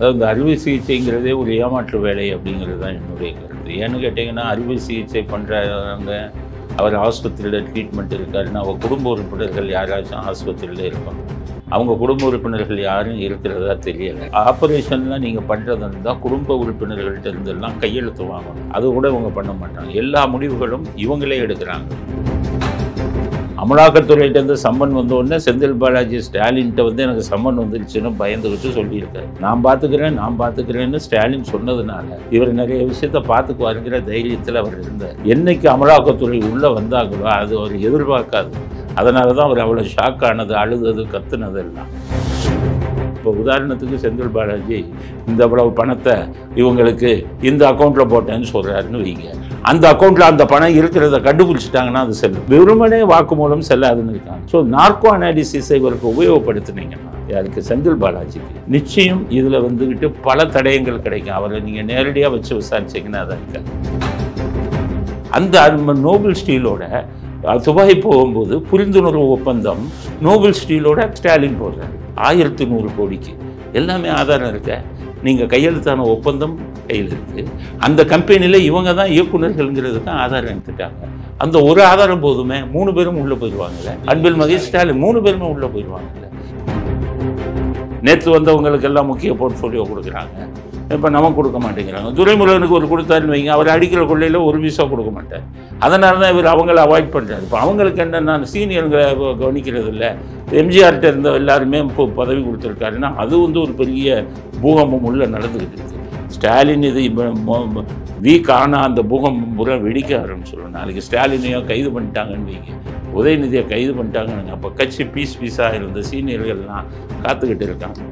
அதாவது இந்த அறுவை சிகிச்சைங்கிறதே ஒரு ஏமாற்று வேலை அப்படிங்கிறது தான் என்னுடைய கருத்து ஏன்னு கேட்டிங்கன்னா அறுவை சிகிச்சை பண்ணுறவங்க அவர் ஆஸ்பத்திரியில் ட்ரீட்மெண்ட் இருக்காருன்னா அவர் குடும்ப உறுப்பினர்கள் யாராச்சும் ஆஸ்பத்திரியில் இருக்கணும் அவங்க குடும்ப உறுப்பினர்கள் யாரும் இருக்கிறதா தெரியலை ஆப்ரேஷன்லாம் நீங்கள் பண்ணுறதா இருந்தால் குடும்ப உறுப்பினர்கள்ட்ட இருந்தெல்லாம் கையெழுத்து வாங்கணும் அது கூட இவங்க பண்ண மாட்டாங்க எல்லா முடிவுகளும் இவங்களே எடுக்கிறாங்க அமலாக்கத்துறையிட்டேருந்து சம்மன் வந்த உடனே செந்தில் பாலாஜி ஸ்டாலின்கிட்ட வந்து எனக்கு சம்மன் வந்துருச்சுன்னு பயந்துக்கிட்டு சொல்லியிருக்காரு நான் பார்த்துக்கிறேன் நான் பார்த்துக்கிறேன்னு ஸ்டாலின் சொன்னதுனால இவர் நிறைய விஷயத்த பார்த்துக்குவாருங்கிற தைரியத்தில் அவர் இருந்தார் என்னைக்கு அமலாக்கத்துறை உள்ளே வந்தாங்களோ அது அவர் எதிர்பார்க்காது அதனால தான் அவர் அவ்வளோ ஷாக் ஆனது அழுதது கத்துனது எல்லாம் இப்போ உதாரணத்துக்கு செந்தில் பாலாஜி இந்த அவ்வளவு பணத்தை இவங்களுக்கு இந்த அக்கௌண்ட்டில் போட்டேன்னு சொல்கிறாருன்னு வைங்க அந்த அக்கௌண்ட்டில் அந்த பணம் இருக்கிறத கண்டுபிடிச்சிட்டாங்கன்னா அது செல்லும் வெறுமனே வாக்குமூலம் செல்லாதுன்னு இருக்காங்க ஸோ நார்கோ அனாலிசிஸை இவருக்கு உபயோகப்படுத்துனீங்கன்னா யாருக்கு செந்தில் பாலாஜிக்கு நிச்சயம் இதில் வந்துக்கிட்டு பல தடயங்கள் கிடைக்கும் அவரை நீங்கள் நேரடியாக வச்சு விசாரிச்சீங்கன்னா அதான் இருக்காது அந்த அரும- நோபல் ஸ்டீலோட அஹ், துபாய் போகும்போது புரிந்துணர்வு ஒப்பந்தம் நோபல் ஸ்டீலோட ஸ்டாலின் போடுறாரு ஆயிரத்தி நூறு கோடிக்கு எல்லாமே ஆதாரம் இருக்க நீங்கள் கையெழுத்தான ஒப்பந்தம் கையில் இருக்குது அந்த கம்பெனியில் இவங்க தான் இயக்குனர்கள்ங்கிறது தான் ஆதாரம் எடுத்துட்டாங்க அந்த ஒரு ஆதாரம் போதுமே மூணு பேரும் உள்ளே போயிடுவாங்கல்ல அன்பில் மகேஷ் ஸ்டாலின் மூணு பேருமே உள்ளே போயிடுவாங்கல்ல நேற்று வந்தவங்களுக்கு எல்லாம் முக்கிய போர்ட்ஃபோலியோ கொடுக்குறாங்க இப்போ நமக்கு கொடுக்க மாட்டேங்கிறாங்க துரைமுருகனுக்கு ஒரு கொடுத்தாருன்னு வைங்க அவர் அடிக்கிற கொள்ளையில் ஒரு பீஸா கொடுக்க மாட்டார் அதனால தான் இவர் அவங்கள அவாய்ட் பண்ணுறாரு இப்போ அவங்களுக்கு என்னென்னா சீனியர்களை கவனிக்கிறது இல்லை எம்ஜிஆர்கிட்ட இருந்த எல்லாருமே இப்போ பதவி கொடுத்துருக்காருன்னா அது வந்து ஒரு பெரிய பூகம்பம் உள்ள நடந்துக்கிட்டு இருக்கு ஸ்டாலின் இது வீக் ஆனால் அந்த பூகம்பம் பூரா வெடிக்க ஆரம்பிச்சிடும் நாளைக்கு ஸ்டாலினையும் கைது பண்ணிட்டாங்கன்னு வைங்க உதயநிதியை கைது பண்ணிட்டாங்கன்னு அப்போ கட்சி பீஸ் பீஸாக இருந்த சீனியர்கள்லாம் காத்துக்கிட்டு இருக்காங்க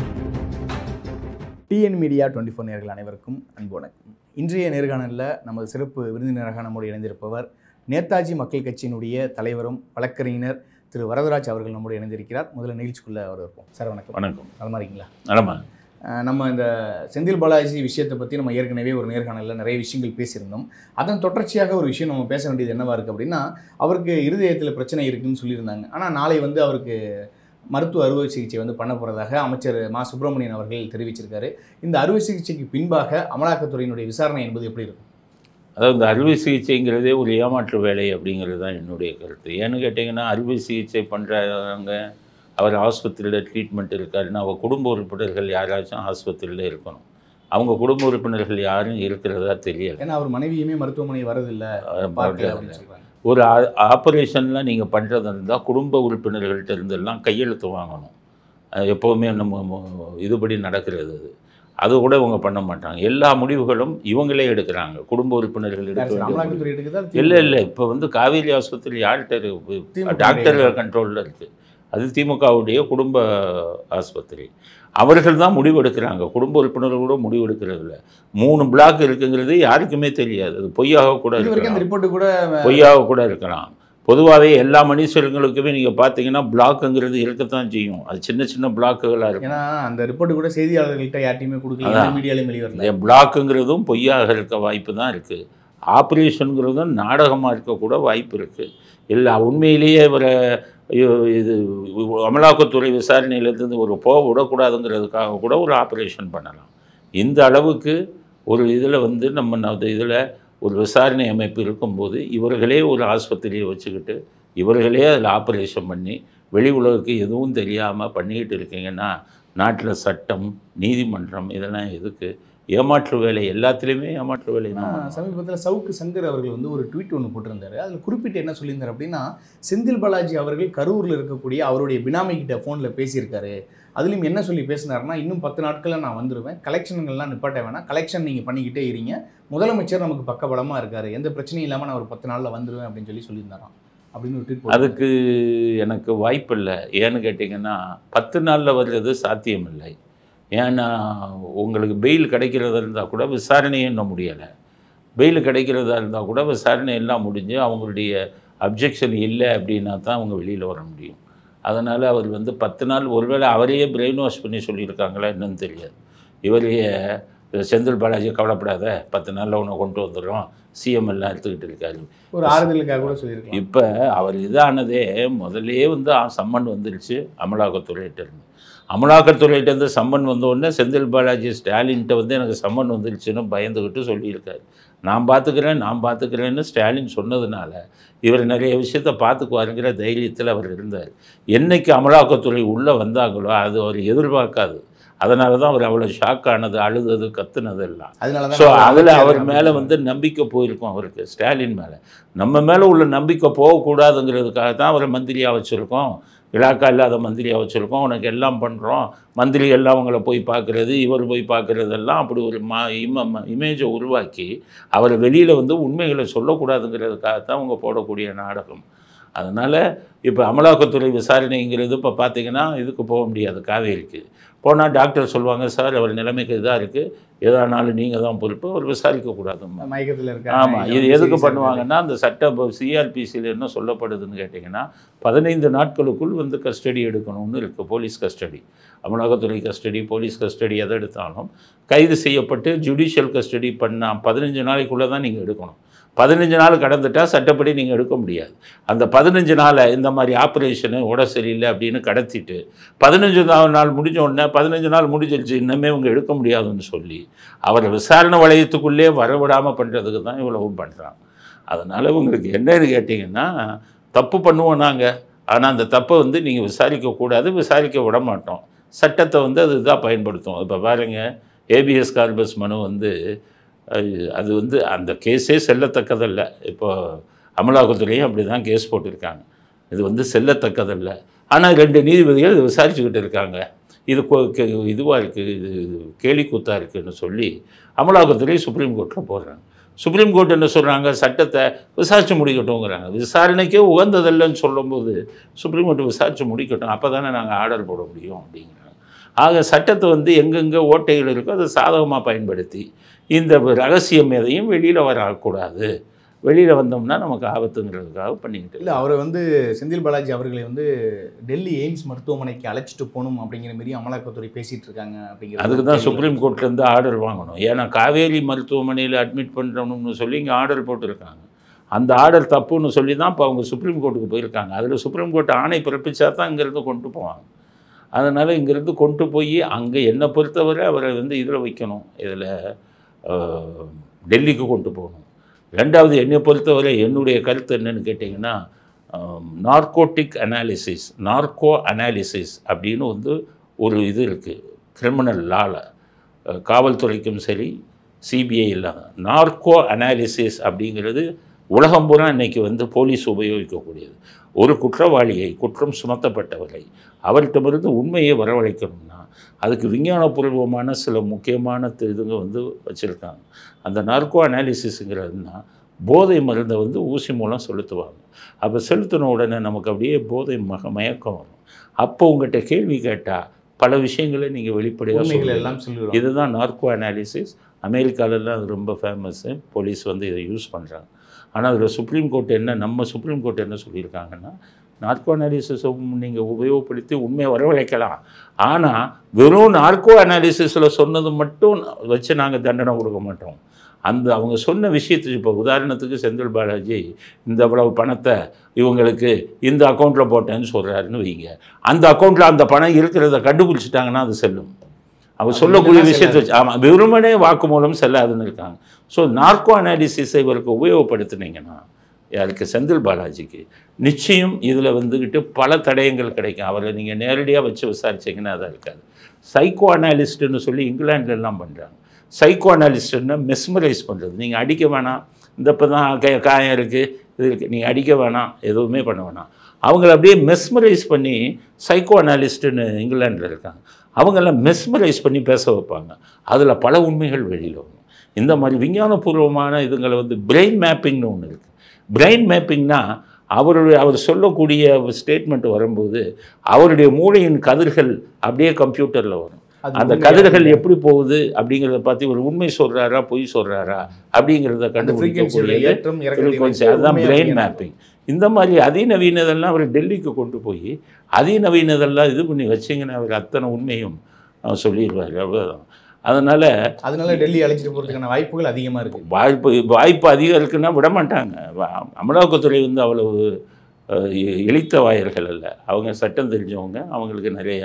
டிஎன் மீடியா டுவெண்ட்டி ஃபோர் நேர்கள் அனைவருக்கும் அன்பு வணக்கம் இன்றைய நேர்காணலில் நமது சிறப்பு விருந்தினராக நம்முடைய இணைந்திருப்பவர் நேதாஜி மக்கள் கட்சியினுடைய தலைவரும் வழக்கறிஞர் திரு வரதராஜ் அவர்கள் நம்முடைய இணைந்திருக்கிறார் முதல்ல நிகழ்ச்சிக்குள்ளே அவர் இருப்போம் சார் வணக்கம் வணக்கம் நலமா இருக்கீங்களா நலமா அஹ் நம்ம இந்த செந்தில் பாலாஜி விஷயத்தை பற்றி நம்ம ஏற்கனவே ஒரு நேர்காணலில் நிறைய விஷயங்கள் பேசியிருந்தோம் அதன் தொடர்ச்சியாக ஒரு விஷயம் நம்ம பேச வேண்டியது என்னவா இருக்குது அப்படின்னா அவருக்கு இருதயத்தில் பிரச்சனை இருக்குன்னு சொல்லியிருந்தாங்க ஆனால் நாளை வந்து அவருக்கு மருத்துவ அறுவை சிகிச்சை வந்து பண்ண போகிறதாக அமைச்சர் மா சுப்பிரமணியன் அவர்கள் தெரிவிச்சிருக்காரு இந்த அறுவை சிகிச்சைக்கு பின்பாக அமலாக்கத்துறையினுடைய விசாரணை என்பது எப்படி இருக்கும் அதாவது இந்த அறுவை சிகிச்சைங்கிறதே ஒரு ஏமாற்று வேலை அப்படிங்கிறது தான் என்னுடைய கருத்து ஏன்னு கேட்டிங்கன்னா அறுவை சிகிச்சை பண்ணுறவங்க அவர் ஆஸ்பத்திரியில் ட்ரீட்மெண்ட் இருக்காருன்னா அவர் குடும்ப உறுப்பினர்கள் யாராச்சும் ஆஸ்பத்திரியில் இருக்கணும் அவங்க குடும்ப உறுப்பினர்கள் யாரும் இருக்கிறதா தெரியல ஏன்னா அவர் மனைவியுமே மருத்துவமனை வரதில்லை அஹ் பார்க்கல அப்படின்னு சொல்றாங்க ஒரு ஆப்ரேஷன்லாம் நீங்கள் பண்ணுறதா இருந்தால் குடும்ப உறுப்பினர்கள்ட்ட இருந்தெல்லாம் கையெழுத்து வாங்கணும் அது எப்போவுமே நம்ம ம- இதுபடி நடக்கிறது அது அது கூட இவங்க பண்ண மாட்டாங்க எல்லா முடிவுகளும் இவங்களே எடுக்கிறாங்க குடும்ப உறுப்பினர்கள் எடுக்க யார் சார்? வேண்டிய அமலாக்கத்துறை எடுக்குதா இல்லை இல்லை இப்போ வந்து காவேரி ஆஸ்பத்திரி யார்கிட்ட இருக்கு திமுக டாக்டர் கண்ட்ரோலில் இருக்குது அது திமுகவுடைய குடும்ப ஆஸ்பத்திரி அவர்கள் தான் முடிவு எடுக்கிறாங்க குடும்ப உறுப்பினர்கள் கூட முடிவு எடுக்கிறது இல்லை மூணு பிளாக் இருக்குங்கிறது யாருக்குமே தெரியாது அது பொய்யாக கூட இது வரைக்கும் அந்த இருக்கலாம் ரிப்போர்ட் கூட பொய்யாக கூட இருக்கலாம் பொதுவாகவே எல்லா மனுஷர்களுக்குமே நீங்கள் பார்த்தீங்கன்னா பிளாக்குங்கிறது இருக்கத்தான் செய்யும் அது சின்ன சின்ன பிளாக்குகளாக இருக்கும் ஏன்னா அந்த ரிப்போர்ட் கூட செய்தியாளர்கள்ட்ட யார்ட்டையுமே கொடுக்கல அதான். எந்த மீடியாலையும் வெளிவரல இந்த பிளாக்குங்கிறதும் பொய்யாக இருக்க வாய்ப்பு தான் இருக்குது ஆப்ரேஷனுங்கிறதும் நாடகமாக இருக்கக்கூட வாய்ப்பு இருக்குது இல்லை உண்மையிலேயே இவரை ஐயோ, இது அமலாக்கத்துறை விசாரணையிலேருந்து ஒரு போக விடக்கூடாதுங்கிறதுக்காக கூட ஒரு ஆப்ரேஷன் பண்ணலாம் இந்த அளவுக்கு ஒரு இதில் வந்து நம்ம இதில் ஒரு விசாரணை அமைப்பு இருக்கும்போது இவர்களே ஒரு ஆஸ்பத்திரியை வச்சுக்கிட்டு இவர்களே அதில் ஆப்ரேஷன் பண்ணி வெளி உலகுக்கு எதுவும் தெரியாமல் பண்ணிக்கிட்டு இருக்கீங்கன்னா நாட்டில் சட்டம் நீதிமன்றம் இதெல்லாம் எதுக்கு ஏமாற்று வேலை எல்லாத்துலேயுமே ஏமாற்று வேலை தான் பண்ணுவாங்க. சமீபத்தில் சவுக்கு சங்கர் அவர்கள் வந்து ஒரு ட்வீட் ஒன்று போட்டிருந்தாரு அதில் குறிப்பிட்டு என்ன சொல்லியிருந்தார் அப்படின்னா செந்தில் பாலாஜி அவர்கள் கரூரில் இருக்கக்கூடிய அவருடைய பினாமி கிட்ட ஃபோனில் பேசியிருக்காரு அதுலேயும் என்ன சொல்லி பேசினாருன்னா இன்னும் பத்து நாட்களில் நான் வந்துடுவேன் கலெக்ஷன்கள்லாம் நிப்பாட்ட வேணாம் கலெக்ஷன் நீங்கள் பண்ணிக்கிட்டே இருங்க முதலமைச்சர் நமக்கு பக்கபலமாக இருக்காரு எந்த பிரச்சனையும் இல்லாமல் நான் ஒரு பத்து நாளில் வந்துடுவேன் அப்படின்னு சொல்லி சொல்லியிருந்தாராம் அப்படின்னு ஒரு ட்வீட் அதுக்கு எனக்கு வாய்ப்பு இல்லை ஏன்னு கேட்டிங்கன்னா பத்து நாளில் வர்றது சாத்தியமில்லை ஏன்னா உங்களுக்கு பெயில் கிடைக்கிறதா இருந்தால் கூட விசாரணையே இன்னும் முடியலை பெயில் கிடைக்கிறதா இருந்தால் கூட விசாரணை எல்லாம் முடிஞ்சு அவங்களுடைய அப்ஜெக்ஷன் இல்லை அப்படின்னா தான் அவங்க வெளியில் வர முடியும் அதனால் அவர் வந்து பத்து நாள் ஒருவேளை அவரையே பிரெயின் வாஷ் பண்ணி சொல்லியிருக்காங்களா என்னன்னு தெரியாது இவரையே செந்தில் பாலாஜி கவலைப்படாத பத்து நாளில் உன்னை கொண்டு வந்துடுறோம் சிஎம் எல்லாம் எடுத்துக்கிட்டு இருக்காரு ஒரு ஆறுதலுக்காக கூட சொல்லியிருக்கலாம் இப்போ அவர் இதானதே முதல்லயே வந்து ஆ- சம்மன் வந்துருச்சு அமலாக்கத்துறையிட்ட இருந்து அமலாக்கத்துறையிட்டேருந்து சம்மன் வந்த உடனே செந்தில் பாலாஜி ஸ்டாலின்கிட்ட வந்து எனக்கு சம்மன் வந்துருச்சுன்னு பயந்துக்கிட்டு சொல்லியிருக்காரு நான் பார்த்துக்கிறேன் நான் பார்த்துக்கிறேன்னு ஸ்டாலின் சொன்னதுனால இவர் நிறைய விஷயத்த பார்த்துக்குவாருங்கிற தைரியத்தில் அவர் இருந்தார் என்னைக்கு அமலாக்கத்துறை உள்ளே வந்தாங்களோ அது அவர் எதிர்பார்க்காது அதனால தான் அவர் அவ்வளோ ஷாக் ஆனது அழுதது கத்துனது எல்லாம் அதனால ஸோ தான் அதில் அவர் மேலே வந்து நம்பிக்கை போயிருக்கும் அவருக்கு ஸ்டாலின் மேலே நம்ம மேலே உள்ள நம்பிக்கை போகக்கூடாதுங்கிறதுக்காக தான் அவரை மந்திரியாக வச்சுருக்கோம் இலாக்கா இல்லாத மந்திரியாக வச்சுருக்கோம் உனக்கு எல்லாம் பண்ணுறோம் மந்திரி எல்லாம் அவங்கள போய் பார்க்குறது இவர் போய் பார்க்குறதெல்லாம் அப்படி ஒரு மா இம இமேஜை உருவாக்கி அவரை வெளியில் வந்து உண்மைகளை சொல்லக்கூடாதுங்கிறதுக்காக தான் அவங்க போடக்கூடிய நாடகம் அதனால் இப்போ அமலாக்கத்துறை விசாரணைங்கிறது இப்போ பார்த்தீங்கன்னா இதுக்கு போக முடியாது காவேரிக்கு போனால் டாக்டர் சொல்லுவாங்க சார் அவர் நிலைமைக்கு இதாக இருக்குது எதானாலும் நீங்கள் தான் பொறுப்பு அவர் விசாரிக்கக்கூடாதும்மா மயக்கத்தில் இருக்காங்க ஆமாம் இது இவங்க எதுக்கு சிகிச்சை பண்ணுவாங்கன்னா அந்த சட்ட சிஆர்பிசியில் என்ன சொல்லப்படுதுன்னு கேட்டிங்கன்னா பதினைந்து நாட்களுக்குள் வந்து கஸ்டடி எடுக்கணும்னு இருக்குது போலீஸ் கஸ்டடி அமலாக்கத்துறை கஸ்டடி போலீஸ் கஸ்டடி எதை எடுத்தாலும் கைது செய்யப்பட்டு ஜுடிஷியல் கஸ்டடி பண்ணால் பதினஞ்சு நாளைக்குள்ளே தான் நீங்கள் எடுக்கணும் பதினஞ்சு நாள் கடந்துட்டால் சட்டப்படி நீங்கள் எடுக்க முடியாது அந்த பதினஞ்சு நாளை இந்த மாதிரி ஆப்ரேஷனு உட சரியில்லை அப்படின்னு கடத்திட்டு பதினஞ்சு நா- நாள் முடிஞ்ச உடனே பதினஞ்சு நாள் முடிஞ்சிருச்சு இன்னமே இவங்க எடுக்க முடியாதுன்னு சொல்லி அவரை விசாரணை வளையத்துக்குள்ளே வரவிடாமல் பண்ணுறதுக்கு தான் இவ்வளவும் பண்ணுறாங்க அதனால் உங்களுக்கு என்னன்னு கேட்டிங்கன்னா தப்பு பண்ணுவோம் நாங்கள் ஆனால் அந்த தப்பை வந்து நீங்கள் விசாரிக்கக்கூடாது விசாரிக்க விட மாட்டோம் சட்டத்தை வந்து அது இதாக பயன்படுத்தும் இப்போ பாருங்க ஏபிஎஸ் கார்பஸ் மனு வந்து அது- அது வந்து அந்த கேஸே செல்லத்தக்கதல்ல இப்போ அமலாக்கத்துறையும் அப்படி தான் கேஸ் போட்டிருக்காங்க இது வந்து செல்லத்தக்கதல்ல ஆனால் ரெண்டு நீதிபதிகள் இதை விசாரிச்சுக்கிட்டு இருக்காங்க இது இதுவாக இருக்குது இது கேலிக்கூத்தாக இருக்குன்னு சொல்லி அமலாக்கத்துறை சுப்ரீம் கோர்ட்டில் போடுறாங்க சுப்ரீம் கோர்ட் என்ன சொல்கிறாங்க சட்டத்தை விசாரித்து முடிக்கட்டும்ங்கிறாங்க விசாரணைக்கே உகந்ததில்லைன்னு சொல்லும்போது சுப்ரீம் கோர்ட் விசாரித்து முடிக்கட்டும் அப்போ தானே நாங்கள் ஆர்டர் போட முடியும் அப்படிங்கிறாங்க ஆக சட்டத்தை வந்து எங்கெங்கே ஓட்டைகள் இருக்கோ அதை சாதகமாக பயன்படுத்தி இந்த ரகசியம் எதையும் வெளியில் வரக்கூடாது வெளியில் வந்தோம்னா நமக்கு ஆபத்துங்கிறதுக்காக பண்ணிக்கிட்டு இல்லை அவரை வந்து செந்தில் பாலாஜி அவர்களை வந்து டெல்லி எய்ம்ஸ் மருத்துவமனைக்கு அழைச்சிட்டு போகணும் அப்படிங்கிற மாதிரி அமலாக்கத்துறை பேசிட்டு இருக்காங்க அப்படிங்கிற அதுக்கு தான் சுப்ரீம் கோர்ட்லேருந்து ஆர்டர் வாங்கணும் ஏன்னா காவேரி மருத்துவமனையில் அட்மிட் பண்ணணும்னு சொல்லி இங்கே ஆர்டர் போட்டிருக்காங்க அந்த ஆர்டர் தப்புன்னு சொல்லி தான் இப்போ அவங்க சுப்ரீம் கோர்ட்டுக்கு போயிருக்காங்க அதில் சுப்ரீம் கோர்ட் ஆணை பிறப்பிச்சா தான் இங்கேருந்து கொண்டு போவாங்க அதனால் இங்கேருந்து கொண்டு போய் அங்கே என்னை பொறுத்தவரை அவரை வந்து இதில் வைக்கணும் இதில் டெல்லிக்கு கொண்டு போகணும் ரெண்டாவது என்னை பொறுத்தவரை என்னுடைய கருத்து என்னன்னு கேட்டிங்கன்னா நார்கோட்டிக் அனாலிசிஸ் நார்கோ அனாலிசிஸ் அப்படின்னு வந்து ஒரு இது இருக்குது கிரிமினல் லாவில் காவல்துறைக்கும் சரி சிபிஐ இல்லாத நார்கோ அனாலிசிஸ் அப்படிங்கிறது உலகம் பூரா இன்னைக்கு வந்து போலீஸ் உபயோகிக்கக்கூடியது ஒரு குற்றவாளியை குற்றம் சுமத்தப்பட்டவரை அவர்கிட்டமிருந்து உண்மையை வரவழைக்கணும்னா அதுக்கு விஞ்ஞானபூர்வமான சில முக்கியமான தி- இதுங்க வந்து வச்சுருக்காங்க அந்த நார்கோ அனாலிசிஸுங்கிறதுனா போதை மருந்தை வந்து ஊசி மூலம் செலுத்துவாங்க அப்போ செலுத்தின உடனே நமக்கு அப்படியே போதை மக மயக்கம் வரும் அப்போ உங்கள்கிட்ட கேள்வி கேட்டால் பல விஷயங்களை நீங்கள் வெளிப்படையாக உண்மைகள் சொல்லுவீங்க எல்லாம் சொல்லிடுவாங்க இதுதான் நார்கோ அனாலிசிஸ் அமெரிக்காலலாம் அது ரொம்ப ஃபேமஸ்ஸு போலீஸ் வந்து இதை யூஸ் பண்ணுறாங்க ஆனால் அதில் சுப்ரீம் கோர்ட் என்ன நம்ம சுப்ரீம் கோர்ட் என்ன சொல்லியிருக்காங்கன்னா நார்கோ அனாலிசிஸை நீங்கள் உபயோகப்படுத்தி உண்மையை வரவழைக்கலாம் ஆனால் வெறும் நார்கோ அனாலிசிஸில் சொன்னது மட்டும் வச்சு நாங்கள் தண்டனை கொடுக்க மாட்டோம் அந்த அவங்க சொன்ன விஷயத்துக்கு இப்போ உதாரணத்துக்கு செந்தில் பாலாஜி இந்த இவ்வளவு பணத்தை இவங்களுக்கு இந்த அக்கௌண்ட்டில் போட்டேன்னு சொல்கிறாருன்னு வைங்க அந்த அக்கௌண்ட்டில் அந்த பணம் இருக்கிறத கண்டுபிடிச்சிட்டாங்கன்னா அது செல்லும் அவர் அது சொல்லக்கூடிய இல்லைன்னா விஷயத்தை வச்சு ஆமாம் வெறுமனே வாக்குமூலம் செல்லாதுன்னு இருக்காங்க ஸோ நார்கோ அனாலிசிஸை இவருக்கு உபயோகப்படுத்துனீங்கன்னா யாருக்கு செந்தில் பாலாஜிக்கு நிச்சயம் இதில் வந்துக்கிட்டு பல தடயங்கள் கிடைக்கும் அவரை நீங்கள் நேரடியாக வச்சு விசாரிச்சீங்கன்னா அதான் இருக்காது சைக்கோ அனாலிஸ்ட்டுன்னு சொல்லி இங்கிலாந்துல எல்லாம் பண்ணுறாங்க சைக்கோ அனாலிஸ்ட்னா மெஸ்மரைஸ் பண்ணுறது நீங்கள் அடிக்க வேணாம் இந்த இப்போ தான் கே காயம் இருக்குது இது இருக்குது நீங்கள் அடிக்க வேணாம் எதுவுமே பண்ண வேணாம் அவங்கள அப்படியே மெஸ்மரைஸ் பண்ணி சைக்கோ அனாலிஸ்ட்டுன்னு இங்கிலாண்டில் இருக்காங்க அவங்கெல்லாம் மெஸ்மரைஸ் பண்ணி பேச வைப்பாங்க அதில் பல உண்மைகள் வெளியில் வரும் இந்த மாதிரி விஞ்ஞானபூர்வமான இதுங்களை வந்து பிரெயின் மேப்பிங்னு ஒன்று இருக்குது பிரெயின் மேப்பிங்னா அவருடைய அவர் சொல்லக்கூடிய ஸ்டேட்மெண்ட் வரும்போது அவருடைய மூளையின் கதிர்கள் அப்படியே கம்ப்யூட்டரில் வரும் அது அந்த உண்மையா கதிர்கள் இல்லையா? எப்படி போகுது அப்படிங்கிறத பற்றி ஒரு உண்மை சொல்கிறாரா பொய் சொல்கிறாரா அப்படிங்கிறத அந்த frequency-யோட கண்டுபிடிக்கக்கூடியது ஏற்றம் இறக்கத்தை frequency, வைத்து அதுதான் உண்மையா பிரெயின் இல்லையா? மேப்பிங் இந்த மாதிரி அதிநவீனதெல்லாம் அவர் டெல்லிக்கு கொண்டு போய் அதிநவீனதெல்லாம் இது பண்ணி வச்சிங்கன்னா அவர் அத்தனை உண்மையும் அவர் சொல்லிடுவார் அவ்வளோதான் அதனால் அதனால டெல்லி அழைச்சிட்டு போறதுக்கான வாய்ப்புகள் அதிகமா இருக்கு வாய்ப்பு வாய்ப்பு அதிகம் இருக்குன்னா விட மாட்டாங்க வ- அமலாக்கத்துறை வந்து அவ்வளவு அஹ், எ- எளித்த வாயர்கள் அல்ல அவங்க சட்டம் தெரிஞ்சவங்க அவங்களுக்கு நிறையா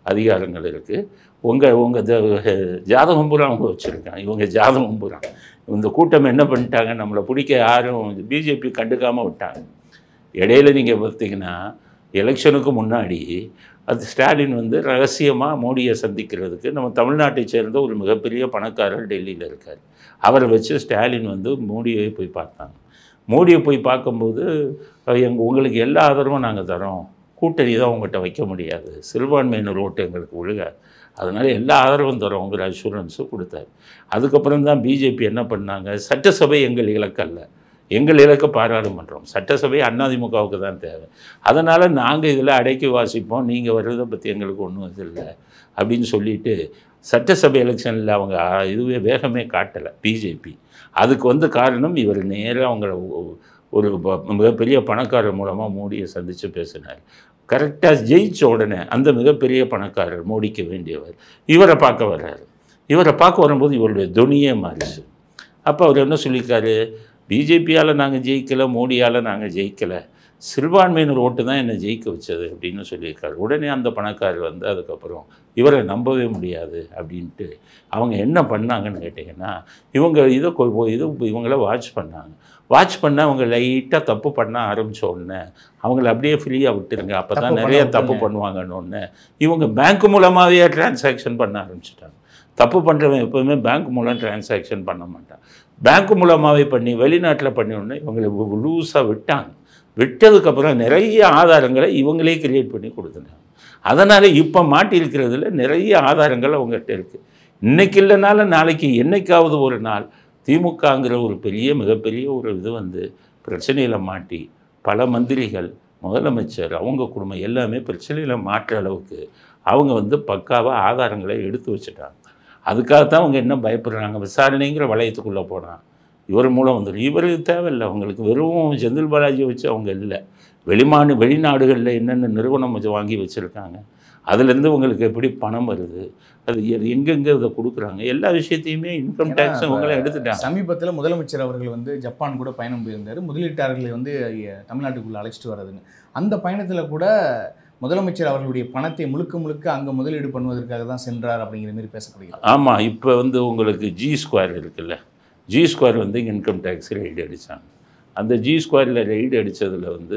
அதிகாரங்கள் இருக்குது உங்கள் உங்கள் ஜாதகம் பூரா அவங்க வச்சுருக்காங்க இவங்க ஜாதகம் பூரா இந்த கூட்டம் என்ன பண்ணிட்டாங்க நம்மளை பிடிக்க யாரும் பிஜேபி கண்டுக்காமல் விட்டாங்க இடையில நீங்கள் பார்த்தீங்கன்னா எலெக்ஷனுக்கு முன்னாடி அது ஸ்டாலின் வந்து ரகசியமாக மோடியை சந்திக்கிறதுக்கு நம்ம தமிழ்நாட்டை சேர்ந்த ஒரு மிகப்பெரிய பணக்காரர் டெல்லியில் இருக்கார் அவரை வச்சு ஸ்டாலின் வந்து மோடியை போய் பார்த்தாங்க மோடியை போய் பார்க்கும்போது எங்கள் உங்களுக்கு எல்லா ஆதரவும் நாங்கள் தரோம் கூட்டணி தான் உங்கள்கிட்ட வைக்க முடியாது சிறுபான்மையினர் ஓட்டு எங்களுக்கு விழுகாது அதனால் எல்லா ஆதரவும் தரோங்கிற அஷூரன்ஸும் கொடுத்தாரு அதுக்கப்புறம் தான் பிஜேபி என்ன பண்ணாங்க சட்டசபை எங்கள் இலக்கல்ல எங்கள் இலக்கு பாராளுமன்றம் சட்டசபை அதிமுகவுக்கு தான் தேவை அதனால் நாங்கள் இதில் அடக்கி வாசிப்போம் நீங்கள் வர்றதை பற்றி எங்களுக்கு ஒன்றும் இது இல்லை அப்படின்னு சொல்லிட்டு சட்டசபை எலெக்ஷனில் அவங்க ஆ- இதுவே வேகமே காட்டலை பிஜேபி அதுக்கு வந்து காரணம் இவர் நேராக அவங்கள ஒ- ஒரு ப- மிகப்பெரிய பணக்காரர் மூலமாக மோடியை சந்தித்து பேசினார் கரெக்டாக ஜெயிச்ச உடனே அந்த மிகப்பெரிய பணக்காரர் மோடிக்கு வேண்டியவர் இவரை பார்க்க வர்றாரு இவரை பார்க்க வரும்போது இவருடைய துணியே மாறிச்சு அப்போ அவர் என்ன சொல்லியிருக்காரு பிஜேபியால் நாங்கள் ஜெயிக்கலை மோடியால் நாங்கள் ஜெயிக்கலை சிறுபான்மையினர் ஓட்டு தான் என்னை ஜெயிக்க வச்சது அப்படின்னு சொல்லியிருக்காரு உடனே அந்த பணக்காரர் வந்து அதுக்கப்புறம் இவரை நம்பவே முடியாது அப்படின்ட்டு அவங்க என்ன பண்ணாங்கன்னு கேட்டிங்கன்னா இவங்க இதை கொ- கொ- இது இவங்கள வாட்ச் பண்ணாங்க வாட்ச் பண்ண அவங்க லைட்டாக தப்பு பண்ண ஆரம்பிச்ச உடனே அவங்கள அப்படியே ஃப்ரீயாக விட்டுருங்க அப்போ தான் தப்பு பண்ண நிறைய தப்பு விட்டுருங்க. பண்ணுவாங்கன்னு ஒன்று இவங்க பேங்க் மூலமாகவே டிரான்சாக்ஷன் பண்ண ஆரம்பிச்சிட்டாங்க தப்பு பண்ணுறவன் எப்போவுமே பேங்க் மூலம் டிரான்சாக்ஷன் பண்ண மாட்டான் பேங்க் மூலமாகவே பண்ணி வெளிநாட்டில் பண்ணி உடனே இவங்களை லூஸாக விட்டாங்க விட்டதுக்கப்புறம் நிறைய ஆதாரங்களை இவங்களே கிரியேட் பண்ணி கொடுத்துட்டாங்க அதனால் இப்போ மாட்டியிருக்கிறதுல நிறைய ஆதாரங்கள் அவங்ககிட்ட இருக்குது இன்னைக்கு இல்லைனாலும் நாளைக்கு என்னைக்காவது ஒரு நாள் திமுகங்கிற ஒரு பெரிய மிகப்பெரிய ஒரு இது வந்து பிரச்சனையில் மாட்டி பல மந்திரிகள் முதலமைச்சர் அவங்க குடும்பம் எல்லாமே பிரச்சனையில் மாற்ற அளவுக்கு அவங்க வந்து பக்காவாக ஆதாரங்களை எடுத்து வச்சுட்டாங்க அதுக்காகத்தான் அவங்க என்ன பயப்படுறாங்க விசாரணைங்கிற வளையத்துக்குள்ளே போனான் இவர் மூலம் வந்துடும் இவர் தேவையில்லை அவங்களுக்கு வெறும் செந்தில் பாலாஜியை வச்சு அவங்க இல்லை வெளிமாநில வெளிநாடுகளில் என்னென்ன நிறுவனம் வச்சு வாங்கி வச்சுருக்காங்க அதுலேருந்து உங்களுக்கு எப்படி பணம் வருது அது எ- எங்கெங்கே இதை கொடுக்குறாங்க எல்லா விஷயத்தையுமே இன்கம் ஏன்னா, டேக்ஸ் இப்ப அவங்களே எடுத்துட்டாங்க சமீபத்தில் முதலமைச்சர் அவர்கள் வந்து ஜப்பான் கூட பயணம் போயிருந்தார் முதலீட்டாளர்களை வந்து ஐய, தமிழ்நாட்டுக்குள்ள அழைச்சிட்டு வர்றதுன்னு அந்த பயணத்தில் கூட முதலமைச்சர் அவர்களுடைய பணத்தை முழுக்க முழுக்க அங்கே முதலீடு பண்ணுவதற்காக தான் சென்றார் அப்படிங்கிற மாதிரி பேசப்படுகிறது ஆமாம் இப்போ வந்து உங்களுக்கு ஜி ஸ்கொயர் இருக்குல்ல ஜி ஸ்கொயர் வந்து இன்கம் டேக்ஸ் ரெய்டு அடித்தாங்க அந்த ஜி ஸ்கொயரில் ரெய்டு அடித்ததில் வந்து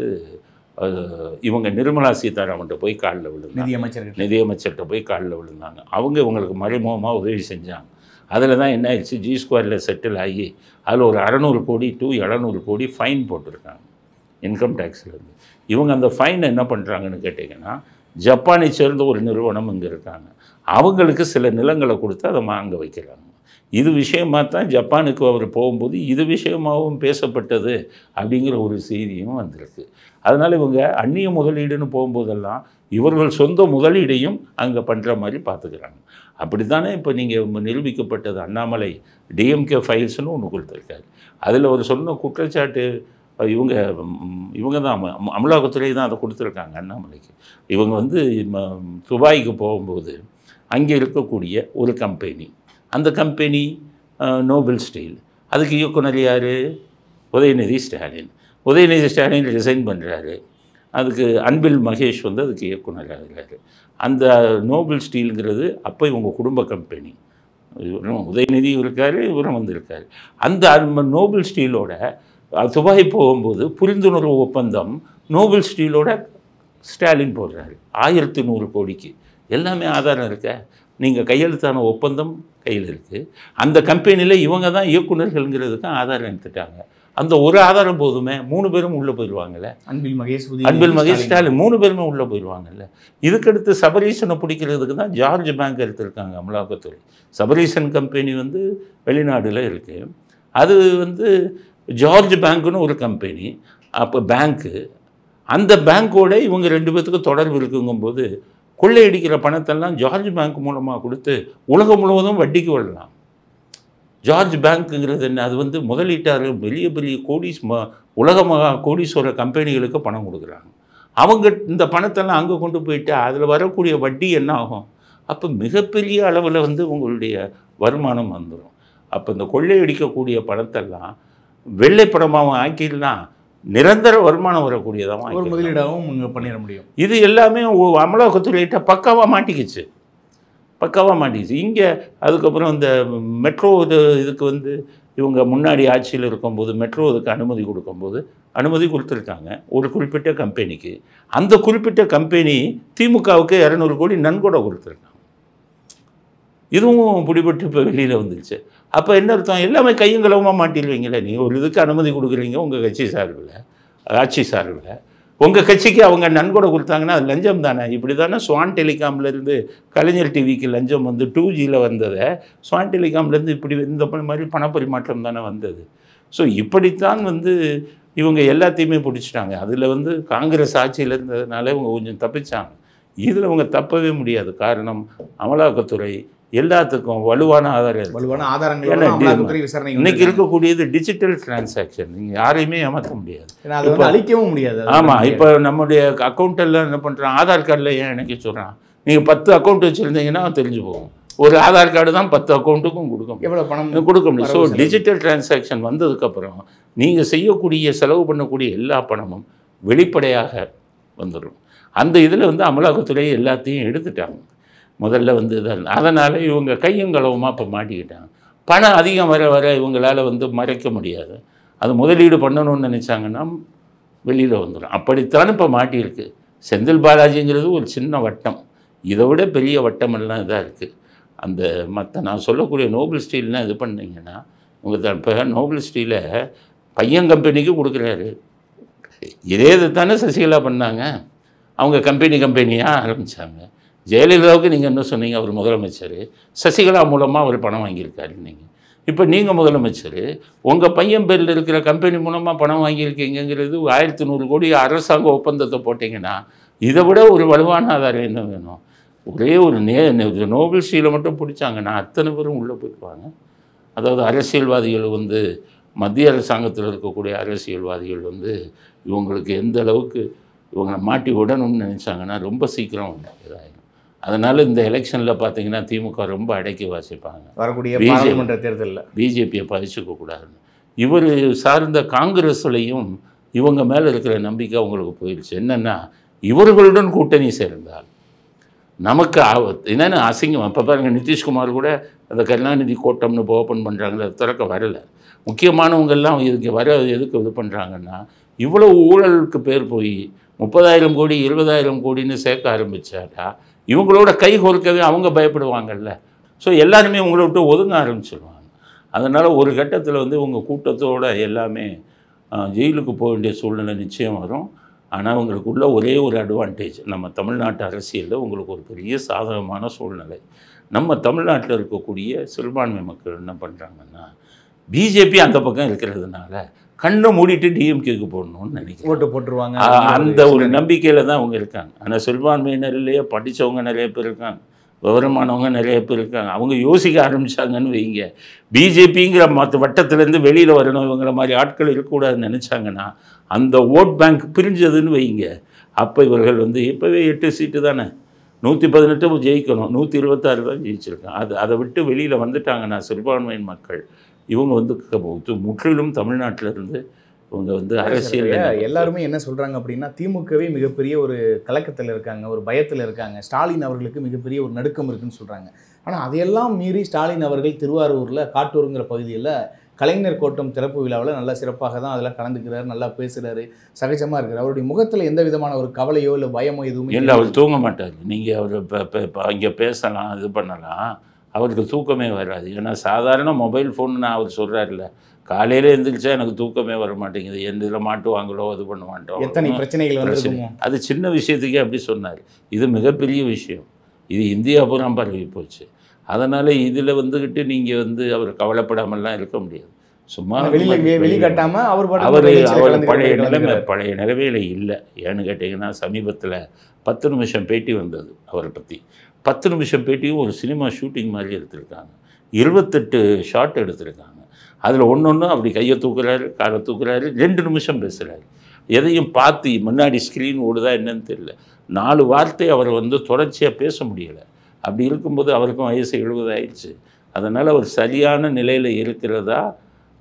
அஹ், இவங்க நிர்மலா சீதாராமன்ட்ட போய் காலில் விழுந்தாங்க நிதியமைச்சர்கள் நிதியமைச்சர்கிட்ட போய் காலில் விழுந்தாங்க அவங்க இவங்களுக்கு மறைமுகமாக உதவி செஞ்சாங்க அதில் தான் என்ன ஆயிடுச்சு ஜி ஸ்கொயரில் செட்டில் ஆகி அதில் ஒரு அறநூறு கோடி டு எழுநூறு கோடி ஃபைன் போட்டிருக்காங்க இன்கம் டேக்ஸ்லேருந்து இவங்க அந்த ஃபைன் என்ன பண்ணுறாங்கன்னு கேட்டிங்கன்னா ஜப்பானை சேர்ந்த ஒரு நிறுவனம் இங்கே இருக்காங்க அவங்களுக்கு சில நிலங்களை கொடுத்து அதை வாங்க வைக்கிறாங்க இது விஷயமா தான் ஜப்பானுக்கு அவர் போகும்போது இது விஷயமாகவும் பேசப்பட்டது அப்படிங்கிற ஒரு செய்தியும் வந்திருக்கு அதனால் இவங்க அந்நிய முதலீடுன்னு போகும்போதெல்லாம் இவர்கள் சொந்த முதலீடையும் அங்கே பண்ணுற மாதிரி பார்த்துக்கிறாங்க அப்படி தானே இப்போ நீங்கள் நிரூபிக்கப்பட்டது அண்ணாமலை டிஎம்கே ஃபைல்ஸ்னு ஒன்று கொடுத்துருக்காரு அதில் ஒரு சொன்ன குற்றச்சாட்டு அஹ், இவங்க ம், இவங்க தான் அம- அமலாக்கத்துறை தான் அதை கொடுத்துருக்காங்க அண்ணாமலைக்கு இவங்க வந்து ம- துபாய்க்கு போகும்போது அங்கே இருக்கக்கூடிய ஒரு கம்பெனி அந்த கம்பெனி நோபல் ஸ்டீல் அதுக்கு இயக்குனர் யார் உதயநிதி ஸ்டாலின் உதயநிதி ஸ்டாலின் ரிசைன் பண்ணுறாரு அதுக்கு அன்பில் மகேஷ் வந்து அதுக்கு இயக்குனர் ஆகிறாரு அந்த நோபல் ஸ்டீலுங்கிறது அப்போ இவங்க குடும்ப கம்பெனி இவரும் உதயநிதி இருக்கார் இவரும் வந்திருக்காரு அந்த அன்ப- நோபல் ஸ்டீலோட அஹ், துபாய் போகும்போது புரிந்துணர்வு ஒப்பந்தம் நோபல் ஸ்டீலோட ஸ்டாலின் போடுறாரு ஆயிரத்தி நூறு கோடிக்கு எல்லாமே ஆதாரம் இருக்க நீங்கள் கையெழுத்தான ஒப்பந்தம் கையில் இருக்குது அந்த கம்பெனியில் இவங்க தான் இயக்குனர்கள்ங்கிறதுக்கு ஆதாரம் எடுத்துட்டாங்க அந்த ஒரு ஆதாரம் போதுமே மூணு பேரும் உள்ளே போயிடுவாங்கல்ல அன்பில் மகேஷ் உதயநிதி அன்பில் மகேஷ் ஸ்டாலின். ஸ்டாலின் மூணு பேருமே உள்ளே போயிடுவாங்கல்ல இதுக்கடுத்து சபரீசனை பிடிக்கிறதுக்கு தான் ஜார்ஜ் பேங்க் எடுத்திருக்காங்க அமலாக்கத்துறை சபரீசன் கம்பெனி வந்து வெளிநாடுல இருக்கு அது வந்து ஜார்ஜ் பேங்க்னு ஒரு கம்பெனி அப்போ பேங்க்கு அந்த பேங்க்கோட இவங்க ரெண்டு பேத்துக்கும் தொடர்பு இருக்குங்கும்போது கொள்ளையடிக்கிற பணத்தெல்லாம் ஜார்ஜ் பேங்க் மூலமாக கொடுத்து உலகம் முழுவதும் வட்டிக்கு விடலாம் ஜார்ஜ் பேங்க்குங்கிறது என்ன அது வந்து முதலீட்டாளர்கள் பெரிய பெரிய கோடீஸ் ம உலக மகா கோடீஸ்வர கம்பெனிகளுக்கு பணம் கொடுக்குறாங்க அவங்க இந்த பணத்தெல்லாம் அங்கே கொண்டு போயிட்டு அதில் வரக்கூடிய வட்டி என்ன ஆகும் அப்போ மிகப்பெரிய அளவில் வந்து உங்களுடைய வருமானம் வந்துடும் அப்போ இந்த கொள்ளையடிக்கக்கூடிய பணத்தெல்லாம் வெள்ளை பணமாக ஆக்கிடலாம் நிரந்தர வருமானம் வரக்கூடியதாக ஒரு முதலீடாகவும் இங்கே பண்ணிட முடியும் இது எல்லாமே ஒ- அமலாக்கத்துறையிட்ட பக்காவாக மாட்டிக்கிச்சு பக்காவாக மாட்டிக்கிச்சு இங்கே அதுக்கப்புறம் இந்த மெட்ரோ இது இதுக்கு வந்து இவங்க முன்னாடி ஆட்சியில் இருக்கும்போது மெட்ரோ இதுக்கு அனுமதி கொடுக்கும்போது அனுமதி கொடுத்துருக்காங்க ஒரு குறிப்பிட்ட கம்பெனிக்கு அந்த குறிப்பிட்ட கம்பெனி திமுகவுக்கு இரநூறு கோடி நன்கொடை கொடுத்துருக்காங்க இதுவும் பிடிபட்டு இப்போ வெளியில் வந்துருச்சு அப்போ என்ன அர்த்தம் எல்லாமே கையங்களவமாக மாட்டிடுவீங்களே நீங்கள் ஒரு இதுக்கு அனுமதி கொடுக்குறீங்க உங்கள் கட்சி சார்பில் ஆட்சி சார்பில் உங்கள் கட்சிக்கு அவங்க நன்கொடை கொடுத்தாங்கன்னா அது லஞ்சம் தானே இப்படி தானே ஸ்வான் டெலிகாம்லேருந்து கலைஞர் டிவிக்கு லஞ்சம் வந்து டூ ஜியில் வந்ததை ஸ்வான் டெலிகாம்லேருந்து இப்படி இந்த ப- மாதிரி பணப்பரிமாற்றம் தானே வந்தது ஸோ இப்படித்தான் வந்து இவங்க எல்லாத்தையுமே பிடிச்சிட்டாங்க அதில் வந்து காங்கிரஸ் ஆட்சியில் இருந்ததுனால இவங்க கொஞ்சம் தப்பிச்சாங்க இதில் அவங்க தப்பவே முடியாது காரணம் அமலாக்கத்துறை எல்லாத்துக்கும் வலுவான ஆதாரம் இருக்கு. வலுவான ஆதாரங்களோட ஏன்னா, அமலாக்கத்துறை விசாரணை இன்னைக்கு இருக்கக்கூடியது டிஜிட்டல் டிரான்சாக்ஷன் நீங்கள் யாரையுமே ஏமாற்ற முடியாது ஏன்னா அதை வந்து அழிக்கவும் முடியாது அது ஆமாம் வந்து இப்போ நம்முடைய அக்கௌண்ட் எல்லாம் என்ன பண்ணுறான் ஆதார் கார்டில் ஏன் இணைக்க சொல்கிறான் நீங்கள் பத்து அக்கௌண்ட் வச்சுருந்தீங்கன்னா தெரிஞ்சு போகும் ஒரு ஆதார் கார்டு தான் பத்து அக்கௌண்ட்டுக்கும் கொடுக்க முடியும் எவ்வளவு பணம் கொடுக்க முடியும் ஸோ வரவு செலவு. டிஜிட்டல் டிரான்சாக்ஷன் வந்ததுக்கப்புறம் நீங்கள் செய்யக்கூடிய செலவு பண்ணக்கூடிய எல்லா பணமும் வெளிப்படையாக வந்துடும் அந்த இதில் வந்து அமலாக்கத்துறை எல்லாத்தையும் எடுத்துட்டாங்க முதல்ல வந்து இதான் அதனால் இவங்க கையங்களவுமா இப்போ மாட்டிக்கிட்டாங்க பணம் அதிகம் வர வர இவங்களால வந்து மறைக்க முடியாது அது முதலீடு பண்ணணும்னு நினச்சாங்கன்னா வெளியில் வந்துடும் அப்படித்தான் இப்போ மாட்டியிருக்கு செந்தில் பாலாஜிங்கிறது ஒரு சின்ன வட்டம் இதை விட பெரிய வட்டமெல்லாம் இதாக இருக்குது அந்த மற்ற நான் சொல்லக்கூடிய நோபல் ஸ்டீல்லாம் இது பண்ணீங்கன்னா உங்கள் இப்போ நோபல் ஸ்டீலை பையன் கம்பெனிக்கு கொடுக்குறாரு இதே இது தானே சசிகலா பண்ணாங்க அவங்க கம்பெனி கம்பெனியாக ஆரம்பித்தாங்க ஜெயலலிதாவுக்கு நீங்கள் என்ன சொன்னீங்க அவர் முதலமைச்சர் சசிகலா மூலமாக அவர் பணம் வாங்கியிருக்காரு நீங்கள் இப்போ நீங்கள் முதலமைச்சர் உங்கள் பையன் பேரில் இருக்கிற கம்பெனி மூலமாக பணம் வாங்கியிருக்கீங்கிறது ஆயிரத்தி நூறு கோடி அரசாங்க ஒப்பந்தத்தை போட்டிங்கன்னா இதை விட ஒரு வலுவான ஆதாரம் என்ன வேணும் ஒரே ஒரு நே நே- நோபல் ஸ்டீலை மட்டும் பிடிச்சாங்கன்னா அத்தனை பேரும் உள்ளே போயிடுவாங்க அதாவது அரசியல்வாதிகள் வந்து மத்திய அரசாங்கத்தில் இருக்கக்கூடிய அரசியல்வாதிகள் வந்து இவங்களுக்கு எந்த அளவுக்கு இவங்களை மாட்டி விடணும்னு நினச்சாங்கன்னா ரொம்ப சீக்கிரம் இதாயிடும் அதனால் இந்த எலெக்ஷனில் பார்த்தீங்கன்னா திமுக ரொம்ப அடக்கி வாசிப்பாங்க வரக்கூடிய BJP. பாராளுமன்ற தேர்தலில் பிஜேபியை பதிச்சுக்க கூடாதுன்னு இவர் சார்ந்த காங்கிரஸ்லையும் இவங்க மேலே இருக்கிற நம்பிக்கை அவங்களுக்கு போயிடுச்சு என்னென்னா இவர்களுடன் கூட்டணி சேர்ந்தால் நமக்கு ஆபத்து என்னென்ன அசிங்கம் அப்போ பாருங்க நிதிஷ்குமார் கூட அந்த கருணாநிதி கோட்டம்னு இப்போ ஓப்பன் பண்ணுறாங்களே திறக்க வரல முக்கியமானவங்கெல்லாம் இதுக்கு வர எதுக்கு இது பண்ணுறாங்கன்னா இவ்வளோ ஊழலுக்கு பேர் போய் முப்பதாயிரம் கோடி இருபதாயிரம் கோடின்னு சேர்க்க ஆரம்பிச்சாட்டா இவங்களோட கை கோர்க்கவே அவங்க பயப்படுவாங்கல்ல ஸோ எல்லாருமே உங்களை விட்டு ஒதுங்க ஆரம்பிச்சிடுவாங்க அதனால் ஒரு கட்டத்தில் வந்து உங்கள் கூட்டத்தோட எல்லாமே ஆஹ், ஜெயிலுக்கு போக வேண்டிய சூழ்நிலை நிச்சயம் வரும் ஆனால் உங்களுக்குள்ள ஒரே ஒரு அட்வான்டேஜ் நம்ம தமிழ்நாட்டு அரசியலில் உங்களுக்கு ஒரு பெரிய சாதகமான சூழ்நிலை நம்ம தமிழ்நாட்டில் இருக்கக்கூடிய சிறுபான்மை மக்கள் என்ன பண்ணுறாங்கன்னா பிஜேபி அந்த பக்கம் இருக்கிறதுனால கண்ணை மூடிட்டு டிஎம்கேக்கு போடணும்னு நினைக்கிறேன் ஓட்டு போட்டுருவாங்க ஆ, அந்த ஒரு நம்பிக்கையில் தான் அவங்க இருக்காங்க ஆனால் சிறுபான்மையினரிலேயே படித்தவங்க நிறைய பேர் இருக்காங்க விவரமானவங்க நிறைய பேர் இருக்காங்க அவங்க யோசிக்க ஆரம்பிச்சாங்கன்னு வைங்க பிஜேபிங்கிற மற்ற வட்டத்திலேருந்து வெளியில் வரணும் இவங்கள மாதிரி ஆட்கள் இருக்கக்கூடாதுன்னு நினச்சாங்கன்னா அந்த ஓட் பேங்க் பிரிஞ்சதுன்னு வைங்க அப்போ இவர்கள் வந்து இப்போவே எட்டு சீட்டு தானே நூற்றி பதினெட்டு ஜெயிக்கணும் நூற்றி இருபத்தாறு தான் ஜெயிச்சிருக்காங்க அது அதை விட்டு வெளியில் வந்துட்டாங்கன்னா சிறுபான்மையின் மக்கள் இவங்க வந்து க- முற்றிலும் தமிழ்நாட்டில் இருந்து இவங்க வந்து அரசியல் எல்லாருமே என்ன சொல்றாங்க அப்படின்னா திமுகவே மிகப்பெரிய ஒரு கலக்கத்தில் இருக்காங்க ஒரு பயத்தில் இருக்காங்க ஸ்டாலின் அவர்களுக்கு மிகப்பெரிய ஒரு நடுக்கம் இருக்குன்னு சொல்றாங்க ஆனா அதையெல்லாம் மீறி ஸ்டாலின் அவர்கள் திருவாரூர்ல காட்டூருங்கிற பகுதியில் கலைஞர் கோட்டம் திறப்பு விழாவில் நல்லா சிறப்பாக தான் அதில் கலந்துக்கிறாரு நல்லா பேசுறாரு சகஜமா இருக்காரு அவருடைய முகத்துல எந்த விதமான ஒரு கவலையோ இல்லை பயமோ எதுவுமே இல்லை அவர் தூங்க மாட்டார் நீங்கள் அவர் இப்போ இங்கே பேசலாம் இது பண்ணலாம் அவருக்கு தூக்கமே வராது ஏன்னா சாதாரண மொபைல் ஃபோன் நான் அவர் சொல்கிறாருல்ல காலையில் எழுந்திரிச்சா எனக்கு தூக்கமே வர மாட்டேங்குது எந்த இதில் மாட்டுவாங்களோ இது பண்ண மாட்டோம் எத்தனை பிரச்சனைகள் பிரச்சனை. வந்திருக்குமோ அது சின்ன விஷயத்துக்கே அப்படி சொன்னார் இது மிகப்பெரிய விஷயம் இது இந்தியா பூரா பரவி போச்சு அதனால் இதில் வந்துக்கிட்டு நீங்கள் வந்து அவர் கவலைப்படாமல்லாம் இருக்க முடியாது சும்மா ஆனா வெளியில வெ- வெளிக்காட்டாம அவர் பாட்டுக்கு அவர் நிகழ்ச்சியில அவர் கலந்துக்கிற பழைய மாதிரி நிலைமை கலந்துக்கிறாரு. பழைய நிலைமையில் இல்லை ஏன்னு கேட்டிங்கன்னா சமீபத்தில் பத்து நிமிஷம் பேட்டி வந்தது அவரை பற்றி பத்து நிமிஷம் பேட்டியும் ஒரு சினிமா ஷூட்டிங் மாதிரி எடுத்திருக்காங்க இருபத்தெட்டு ஷாட் எடுத்திருக்காங்க அதில் ஒன்று ஒன்று அப்படி கையை தூக்குறாரு காலை தூக்குறாரு ரெண்டு நிமிஷம் பேசுகிறாரு எதையும் பார்த்து முன்னாடி ஸ்க்ரீன் ஓடுதா என்னன்னு தெரியல நாலு வார்த்தை அவர் வந்து தொடர்ச்சியாக பேச முடியலை அப்படி இருக்கும்போது அவருக்கும் வயசு எழுபது ஆயிடுச்சு அதனால் அவர் சரியான நிலையில் இருக்கிறதா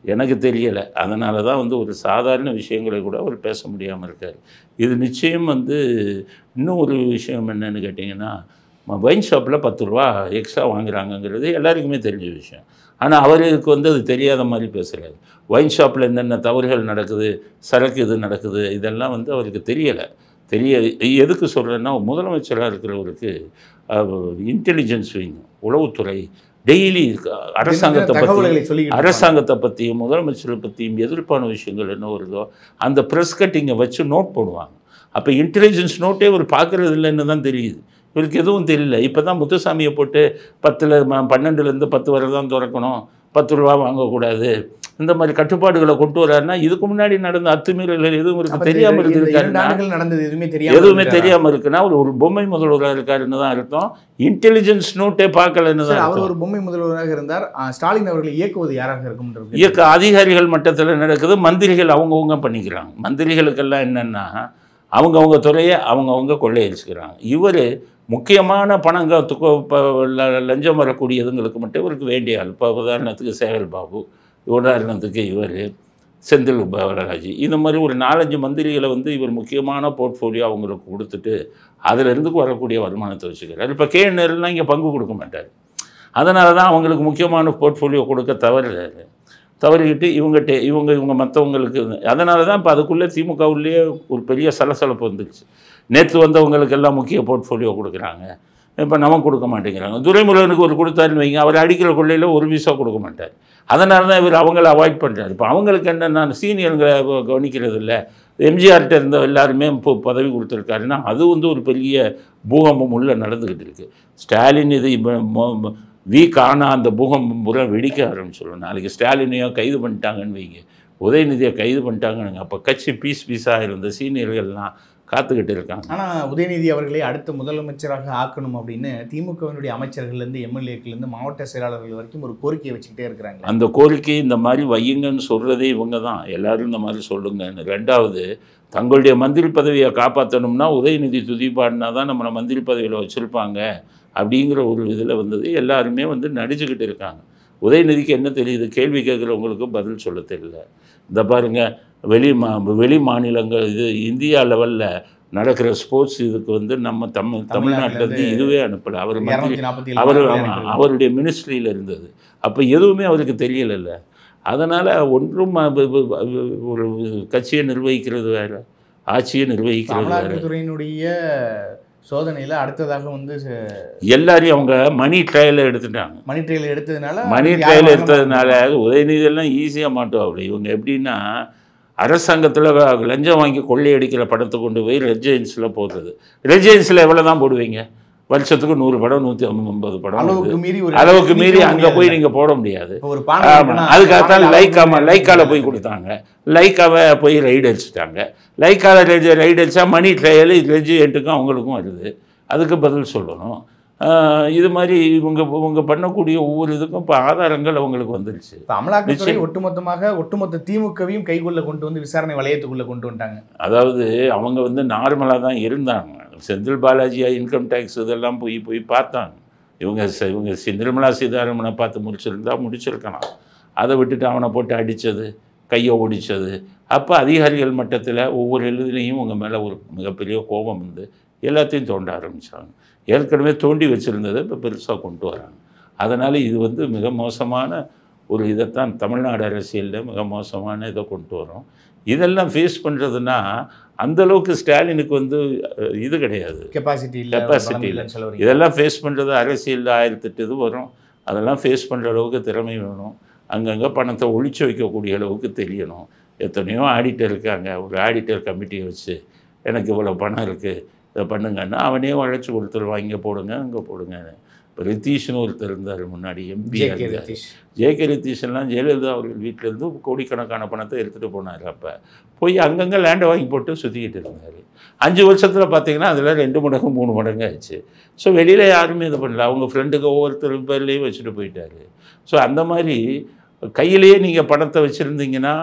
எனக்கு தெரியலை அதனால தான் வந்து ஒரு சாதாரண விஷயங்களை கூட அவர் பேச முடியாமல் இருக்கார் இது நிச்சயம் வந்து இன்னும் ஒரு விஷயம் என்னன்னு கேட்டிங்கன்னா வைன் ஷாப்பில் பத்து ரூபா எக்ஸ்ட்ரா வாங்குறாங்கங்கிறது எல்லாருக்குமே தெரிஞ்ச விஷயம் ஆனால் அவருக்கு வந்து அது தெரியாத மாதிரி பேசுகிறாரு ஒயின் ஷாப்பில் என்னென்ன தவறுகள் நடக்குது சரக்கு இது நடக்குது இதெல்லாம் வந்து அவருக்கு தெரியலை தெரிய எதுக்கு சொல்கிறேன்னா முதலமைச்சராக இருக்கிறவருக்கு இன்டெலிஜென்ஸ் விங் உளவுத்துறை டெய்லி அரசாங்கத்தை பற்றி தகவல்களை சொல்லி அரசாங்கத்தை பற்றியும் முதலமைச்சரை பற்றியும் எதிர்ப்பான விஷயங்கள் என்ன வருதோ அந்த ப்ரெஸ் கட்டிங்கை வச்சு நோட் போடுவாங்க அப்போ இன்டெலிஜென்ஸ் நோட்டே இவர் பார்க்குறது இல்லைன்னு தான் தெரியுது இவருக்கு எதுவும் தெரியல இப்போ தான் முத்துசாமியை போட்டு பத்தில் பன்னெண்டுலேருந்து பத்து வரை தான் திறக்கணும் பத்து ரூபா வாங்கக்கூடாது இந்த மாதிரி கட்டுப்பாடுகளை கொண்டு வராருன்னா இதுக்கு முன்னாடி நடந்த அத்துமீறல்கள் எதுவும் இருக்கு தெரியாமல் இரண்டு இருந்திருக்காருன்னா ஆண்டுகள் நடந்தது எதுவுமே தெரியாம எதுவுமே இருக்காரா? தெரியாமல் இருக்குன்னா அவர் ஒரு பொம்மை முதல்வராக இருக்காருன்னு தான் அர்த்தம் இன்டெலிஜென்ஸ் நோட்டே பார்க்கலன்னு சார் தான் அவர் அர்த்தம் ஒரு பொம்மை முதல்வராக இருந்தார் ஆ, ஸ்டாலின் அவர்களை இயக்குவது யாராக இருக்கும்ன்றது இயக்க அதிகாரிகள் மட்டத்தில் நடக்குது மந்திரிகள் அவங்கவுங்க பண்ணிக்கிறாங்க மந்திரிகளுக்கெல்லாம் என்னென்னா அவங்கவுங்க துறையை அவங்கவுங்க கொள்ளையடிச்சுக்கிறாங்க இவர் முக்கியமான பணங்க துக்க- ப- ல- லஞ்சம் வரக்கூடியதுங்களுக்கு மட்டும் இவருக்கு வேண்டிய ஆள் இப்போ உதாரணத்துக்கு சேகர் பாபு உதாரணத்துக்கு இவர் செந்தில் பாலாஜி இந்த மாதிரி ஒரு நாலஞ்சு மந்திரிகளை வந்து இவர் முக்கியமான போர்ட்ஃபோலியோ அவங்களுக்கு கொடுத்துட்டு அதிலிருந்து வரக்கூடிய வருமானத்தை வச்சுக்கிறார் இப்போ கே நேரெல்லாம் இங்கே பங்கு கொடுக்க மாட்டார் அதனால தான் அவங்களுக்கு முக்கியமான போர்ட்ஃபோலியோ கொடுக்க தவறுறாரு தவறிக்கிட்டு இவங்ககிட்ட இவங்க இவங்க மற்றவங்களுக்கு அதனால தான் இப்போ அதுக்குள்ளே திமுகவுலேயே ஒரு பெரிய சலசலப்பு வந்துருச்சு நேற்று வந்தவங்களுக்கு எல்லாம் முக்கிய போர்ட்ஃபோலியோ கொடுக்குறாங்க இப்போ நமக்கு கொடுக்க மாட்டேங்கிறாங்க துரைமுருகனுக்கு ஒரு கொடுத்தாருன்னு வைங்க அவர் அடிக்கிற கொள்ளையில் ஒரு பீஸா கொடுக்க மாட்டார் அதனால தான் இவர் அவங்கள அவாய்ட் பண்ணுறாரு இப்போ அவங்களுக்கு என்னென்னா சீனியர்களை கவனிக்கிறது இல்லை எம்ஜிஆர்கிட்ட இருந்த எல்லாருமே இப்போ பதவி கொடுத்துருக்காருன்னா அது வந்து ஒரு பெரிய பூகம்பம் உள்ள நடந்துக்கிட்டு இருக்கு ஸ்டாலின் இது இப்ப மொ- மொ- வீக் ஆனால் அந்த பூகம்பம் பூரா வெடிக்க ஆரம்பிச்சிடும் நாளைக்கு ஸ்டாலினையோ கைது பண்ணிட்டாங்கன்னு வைங்க உதயநிதியை கைது பண்ணிட்டாங்கன்னு அப்போ கட்சி பீஸ் பீஸாக இருந்த சீனியர்கள்லாம் காத்துக்கிட்டு இருக்காங்க ஆனா உதயநிதி அவர்களை அடுத்த முதலமைச்சராக ஆக்கணும் அப்படின்னு திமுகவினுடைய அமைச்சர்கள்லேருந்து எம்எல்ஏக்கள்லேருந்து மாவட்ட செயலாளர்கள் வரைக்கும் ஒரு கோரிக்கையை வச்சுக்கிட்டே இருக்கிறாங்க அந்த கோரிக்கை இந்த மாதிரி வையுங்கன்னு சொல்கிறதே இவங்க தான் எல்லாரும் இந்த மாதிரி சொல்லுங்கன்னு ரெண்டாவது தங்களுடைய மந்திரி பதவியை காப்பாற்றணும்னா உதயநிதி துதிப்பாடினா தான் நம்மளை மந்திரி பதவியில் வச்சுருப்பாங்க அப்படிங்கிற ஒரு இதில் வந்தது எல்லாருமே வந்து நடிச்சுக்கிட்டு இருக்காங்க உதயநிதிக்கு என்ன தெரியுது கேள்வி கேட்குறவங்களுக்கு பதில் சொல்ல தெரியல இந்த பாருங்க வெளி மா வெளி மாநிலங்கள் இது இந்தியா லெவலில் நடக்கிற ஸ்போர்ட்ஸ் இதுக்கு வந்து நம்ம தமிழ் தமிழ்நாட்டிலேருந்து தமிழ்நாட்டுல இதுவே அனுப்பலை அவர் மந்திரி இரநூத்தி நாற்பத்தி அவர் ஏழு ஆமா, அவருடைய மினிஸ்ட்ரியில் இருந்தது அப்போ எதுவுமே அவருக்கு தெரியலைல்ல அதனால் ஒன்றும் அ- ப- ப- ப- ஒரு கட்சியை நிர்வகிக்கிறது வேற ஆட்சியை நிர்வகிக்கிறது வேற அமலாக்கத்துறையினுடைய சோதனையில அடுத்ததாக வந்து ச- எல்லாரையும் அவங்க மணி ட்ரையலில் எடுத்துட்டாங்க மணி ட்ரையல் எடுத்ததுனால மணி யாரும் ட்ரையல் வாங்க எடுத்ததுனால உதயநிதி எல்லாம் ஈஸியாக மாட்டுவாங்க இவங்க எப்படின்னா அரசாங்கத்தில் லஞ்சம் வாங்கி கொள்ளையடிக்கிற படத்தை கொண்டு போய் ரெஜென்ஸில் போடுறது ரெஜென்ஸில் எவ்வளோ தான் போடுவீங்க வருஷத்துக்கு நூறு படம் நூற்றி ஐம்பது படம் வருது. அளவுக்கு மீறி ஒரு அளவுக்கு மீறி நிக்க அங்கே போய் முடியாது. நீங்கள் போட முடியாது இப்ப ஒரு பானை ஆமாம் இருக்குன்னா, அதுக்காகத்தான் பானையில லைக்காம அளவுக்கு லைக்கால மீறி போய் கொடுத்தாங்க லைக்காவை போய் ரைடு அடிச்சிட்டாங்க லைக்கால ரைடு ரைடு அடித்தா மணி ட்ரையல் ரெஜியண்ட்டுக்கும் அவங்களுக்கும் வருது அதுக்கு பதில் சொல்லணும் ஆஹ் இது மாதிரி இவங்க இவங்க பண்ணக்கூடிய ஒவ்வொரு இதுக்கும் இப்போ ஆதாரங்கள் அவங்களுக்கு வந்துருச்சு இப்ப அமலாக்கத்துறை நிச்சயம். ஒட்டுமொத்தமாக ஒட்டுமொத்த திமுகவையும் கைக்குள்ள கொண்டு வந்து விசாரணை வளையத்துக்குள்ள கொண்டு வந்துட்டாங்க அதாவது அவங்க வந்து நார்மலாக தான் இருந்தாங்க செந்தில் பாலாஜியா இன்கம் டேக்ஸ் இதெல்லாம் போய் போய் பார்த்தாங்க இவங்க ச- இவங்க சி- நிர்மலா சீதாராமனை பார்த்து முடிச்சிருந்தா முடிச்சிருக்கலாம் அதை விட்டுட்டு அவனை போட்டு அடித்தது கையை ஒடிச்சது அப்போ அதிகாரிகள் மட்டத்தில் ஒவ்வொரு எழுதுலையும் உங்கள் மேலே ஒரு மிகப்பெரிய கோபம் வந்து எல்லாத்தையும் தோண்ட ஆரம்பித்தாங்க ஏற்கனவே தோண்டி வச்சுருந்ததை இப்போ பெருசாக கொண்டு வராங்க அதனால் இது வந்து மிக மோசமான ஒரு இதைத்தான் தமிழ்நாடு அரசியலில் மிக மோசமான இதை கொண்டு வரும் இதெல்லாம் ஃபேஸ் பண்ணுறதுனா அளவுக்கு ஸ்டாலினுக்கு வந்து அஹ், இது கிடையாது கெப்பாசிட்டி இல்ல Capacity பலம் இல்ல. இல்லைன்னு சொல்ல வரீங்க. இதெல்லாம் ஃபேஸ் பண்ணுறது அரசியலில் ஆயிரத்தெட்டு இது வரும் அதெல்லாம் ஃபேஸ் பண்ணுற அளவுக்கு திறமை வேணும் அங்கங்கே பணத்தை ஒழிச்சு வைக்கக்கூடிய அளவுக்கு தெரியணும் எத்தனையோ ஆடிட்டர் இருக்காங்க ஒரு ஆடிட்டர் கமிட்டியை வச்சு எனக்கு இவ்வளோ பணம் இருக்குது இதை பண்ணுங்கன்னா அவனே உழைச்சி கொடுத்துருவான் இங்கே போடுங்க அங்கே போடுங்க இப்போ ரித்தீஷ்னு ஒருத்தர் இருந்தார் முன்னாடி MP J K Rithish. J K ரித்தீஷன்லாம் ஜெயலலிதா அவர்கள் வீட்டிலேருந்து கோடிக்கணக்கான பணத்தை எடுத்துகிட்டு போனார் அப்போ போய் அங்கங்கே லேண்டை வாங்கி போட்டு சுற்றிக்கிட்டு இருந்தார் அஞ்சு வருஷத்தில் பார்த்தீங்கன்னா அதில் ரெண்டு மடங்கு மூணு மடங்கு ஆச்சு ஸோ வெளியில் யாருமே இது பண்ணல அவங்க ஃப்ரெண்டுக்கு ஒவ்வொருத்தர் பேர்லேயும் வச்சுட்டு போயிட்டாரு ஸோ அந்த மாதிரி கையிலேயே நீங்கள் பணத்தை வச்சுருந்தீங்கன்னா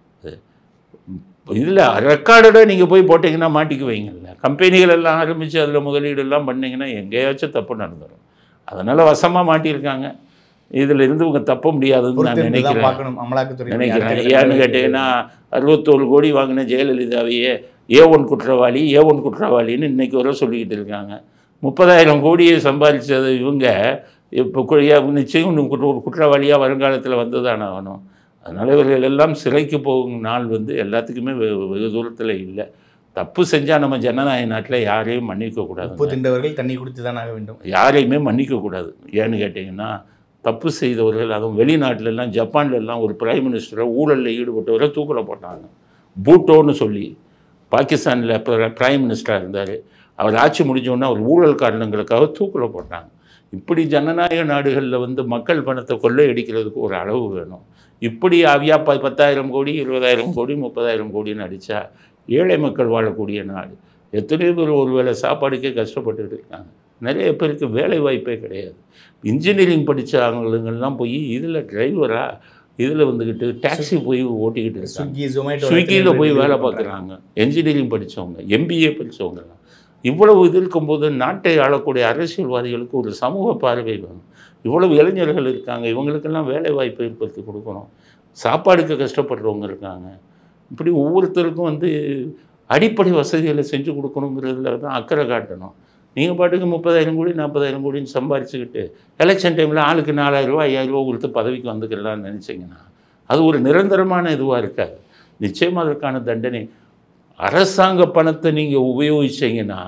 இதில் ரெக்கார்டோட நீங்கள் போய் போட்டிங்கன்னா மாட்டிக்குவீங்கல்ல கம்பெனிகள் எல்லாம் ஆரம்பித்து அதில் முதலீடு எல்லாம் பண்ணீங்கன்னா எங்கேயாச்சும் தப்பு நடந்துடும் அதனால் வசமாக மாட்டியிருக்காங்க இதில் இருந்து இவங்க தப்ப முடியாதுன்னு நான் பொறுத்திருந்து தான் நினைக்கிறேன் பார்க்கணும் அமலாக்கத்துறை நினைக்கிறேன் ஏன்னு கேட்டீங்கன்னா அறுபத்தோரு கோடி வாங்கின ஜெயலலிதாவையே ஏ ஒன் குற்றவாளி ஏ ஒன் குற்றவாளின்னு இன்னைக்கு வரை சொல்லிக்கிட்டு இருக்காங்க முப்பதாயிரம் கோடியை சம்பாதிச்சது இவங்க இப்போ நிச்சயம் இன்னும் குற்ற- ஒரு குற்றவாளியாக வருங்காலத்தில் வந்து தானே ஆகணும் அதனால் இவர்கள் எல்லாம் சிறைக்கு போகும் நாள் வந்து எல்லாத்துக்குமே வெ- வெகு தூரத்தில் இல்லை தப்பு செஞ்சால் நம்ம ஜனநாயக நாட்டில் யாரையும் மன்னிக்க கூடாது உப்பு தின்றவர்கள் தண்ணி குடித்து தான் ஆக வேண்டும் யாரையுமே மன்னிக்கக்கூடாது ஏன்னு கேட்டிங்கன்னா தப்பு செய்தவர்கள் அதுவும் வெளிநாட்டுல எல்லாம் ஜப்பான்ல எல்லாம் ஒரு பிரைம் மினிஸ்டரை ஊழலில் ஈடுபட்டவரை தூக்கில் போட்டாங்க பூட்டோன்னு சொல்லி பாகிஸ்தானில் பிரைம் மினிஸ்டராக இருந்தார் அவர் ஆட்சி முடிஞ்சோடனே அவர் ஊழல் காரணங்களுக்காக தூக்கில் போட்டாங்க இப்படி ஜனநாயக நாடுகளில் வந்து மக்கள் பணத்தை கொள்ளையடிக்கிறதுக்கு ஒரு அளவு வேணும் இப்படி அவியா ப பத்தாயிரம் கோடி இருபதாயிரம் கோடி முப்பதாயிரம் கோடின்னு அடித்தா ஏழை மக்கள் வாழக்கூடிய நாடு எத்தனையோ பேர் ஒரு வேளை சாப்பாடுக்கே கஷ்டப்பட்டுட்டு இருக்காங்க நிறைய பேருக்கு வேலை வாய்ப்பே கிடையாது இன்ஜினியரிங் படித்த அவங்களுங்கெல்லாம் போய் இதில் டிரைவரா இதில் வந்துக்கிட்டு டாக்ஸி போய் ஓட்டிக்கிட்டு இருக்காங்க ஸ்விக்கி ஜொமேட்டோ ஸ்விக்கியில் போய் வேலை பார்க்குறாங்க என்ஜினியரிங் படித்தவங்க எம்பிஏ படித்தவங்கலாம் இவ்வளவு இது இருக்கும்போது நாட்டை ஆளக்கூடிய அரசியல்வாதிகளுக்கு ஒரு சமூக பார்வை வேணும் இவ்வளவு இளைஞர்கள் இருக்காங்க இவங்களுக்கெல்லாம் வேலை வாய்ப்பு ஏற்படுத்தி கொடுக்கணும் சாப்பாடுக்கு கஷ்டப்படுறவங்க இருக்காங்க இப்படி ஒவ்வொருத்தருக்கும் வந்து அடிப்படை வசதிகளை செஞ்சு கொடுக்கணுங்கிறதுல தான் அக்கறை காட்டணும் நீங்கள் பாட்டுக்கு முப்பதாயிரம் கோடி நாற்பதாயிரம் கோடின்னு சம்பாரிச்சுக்கிட்டு எலெக்ஷன் டைமில் ஆளுக்கு நாலாயிரம் ரூபா ஐயாயிரம் ரூபா கொடுத்து பதவிக்கு வந்துக்கலாம்னு நினச்சிங்கன்னா அது ஒரு நிரந்தரமான இதுவாக இருக்காது நிச்சயமாக அதற்கான தண்டனை அரசாங்க பணத்தை நீங்கள் உபயோகிச்சீங்கன்னா